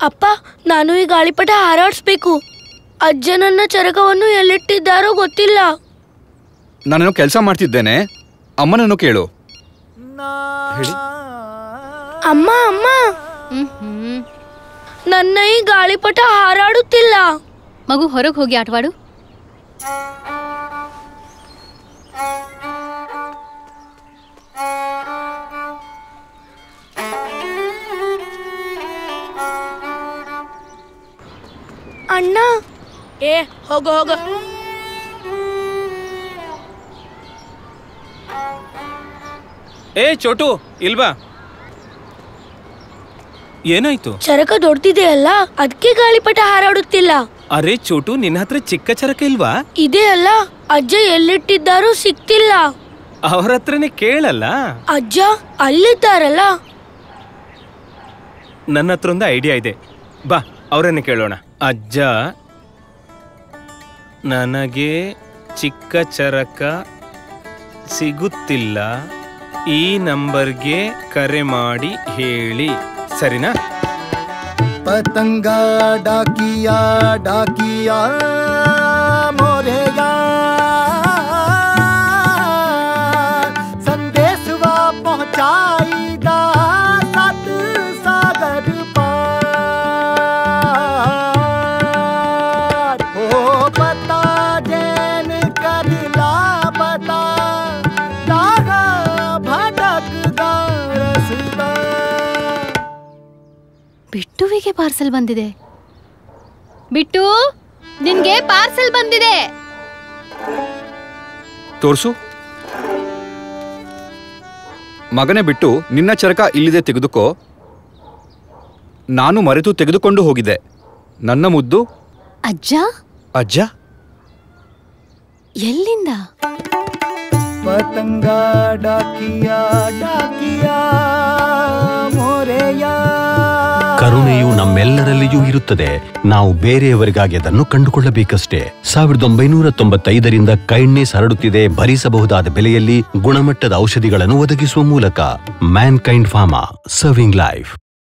ಅಪ್ಪ ನಾನು ಈ ಗಾಳಿಪಟ ಹಾರಾಡಿಸ್ಬೇಕು ಅಜ್ಜನನ್ನ ಚರಕವನ್ನು ಎಲ್ಲಿಟ್ಟಿದ್ದಾರೋ ಗೊತ್ತಿಲ್ಲ ನಾನೇನೋ ಕೆಲಸ ಮಾಡ್ತಿದ್ದೇನೆ ಅಮ್ಮನನ್ನು ಕೇಳು ಹೇಳಿ ಅಮ್ಮ ಅಮ್ಮ ನನ್ನ ಈ ಗಾಳಿಪಟ ಹಾರಾಡುತ್ತಿಲ್ಲ ಮಗು ಹೊರಗೆ ಹೋಗಿ ಆಟವಾಡು ಅಣ್ಣ ಏ ಹೋಗ ಹೋಗ ಏ ಚೋಟು ಇಲ್ವಾ ಏನಾಯ್ತು ಚರಕ ದೊಡ್ಡದಿದೆಯಲ್ಲ ಅದಕ್ಕೆ ಗಾಳಿಪಟ ಹಾರಾಡುತ್ತಿಲ್ಲ ಅರೆ ಚೋಟು ನಿನ್ನ ಹತ್ರ ಚಿಕ್ಕ ಚರಕ ಇಲ್ವಾ ಇದೆ ಅಲ್ಲ ಅಜ್ಜ ಎಲ್ಲಿಟ್ಟಿದ್ದಾರೋ ಸಿಕ್ತಿಲ್ಲ ಅವ್ರ ಹತ್ರನೇ ಕೇಳಲ್ಲ ಅಜ್ಜ ಅಲ್ಲಿದ್ದಾರಲ್ಲ ನನ್ನ ಹತ್ರ ಒಂದು ಐಡಿಯಾ ಇದೆ ಬಾ ಅವರನ್ನೇ ಕೇಳೋಣ ಅಜ್ಜ ನನಗೆ ಚಿಕ್ಕ ಚರಕ ಸಿಗುತ್ತಿಲ್ಲ ಈ ನಂಬರ್ಗೆ ಕರೆ ಮಾಡಿ ಹೇಳಿ ಸರಿನಾ पतंगा डाकिया डाकिया मोरे यार संदेशवा पहुंचाई दा सत सागर पार ओ पता जैन कर ला बता दागा भटक दा रसदा ಬಿಟ್ಟುವಿಗೆ ಪಾರ್ಸೆಲ್ ಬಂದಿದೆ ಬಿಟ್ಟು ನಿನ್ಗೆ ಪಾರ್ಸೆಲ್ ಬಂದಿದೆ ತೋರ್ಸು ಮಗನೇ ಬಿಟ್ಟು ನಿನ್ನ ಚರಕ ಇಲ್ಲಿದೆ ತೆಗೆದುಕೋ ನಾನು ಮರೆತು ತೆಗೆದುಕೊಂಡು ಹೋಗಿದ್ದೆ ನನ್ನ ಮುದ್ದು ಅಜ್ಜ ಅಜ್ಜ ಎಲ್ಲಿಂದ पतंगा डाकिया डाकिया मोरे यार ಕರುಣೆಯು ನಮ್ಮೆಲ್ಲರಲ್ಲಿಯೂ ಇರುತ್ತದೆ ನಾವು ಬೇರೆಯವರಿಗಾಗಿ ಅದನ್ನು ಕಂಡುಕೊಳ್ಳಬೇಕಷ್ಟೇ ಸಾವಿರದ ಒಂಬೈನೂರ ತೊಂಬತ್ತೈದರಿಂದ ಕೈಂಡ್ನೆಸ್ ಹರಡುತ್ತಿದೆ ಭರಿಸಬಹುದಾದ ಬೆಲೆಯಲ್ಲಿ ಗುಣಮಟ್ಟದ ಔಷಧಿಗಳನ್ನು ಒದಗಿಸುವ ಮೂಲಕ Mankind pharma serving life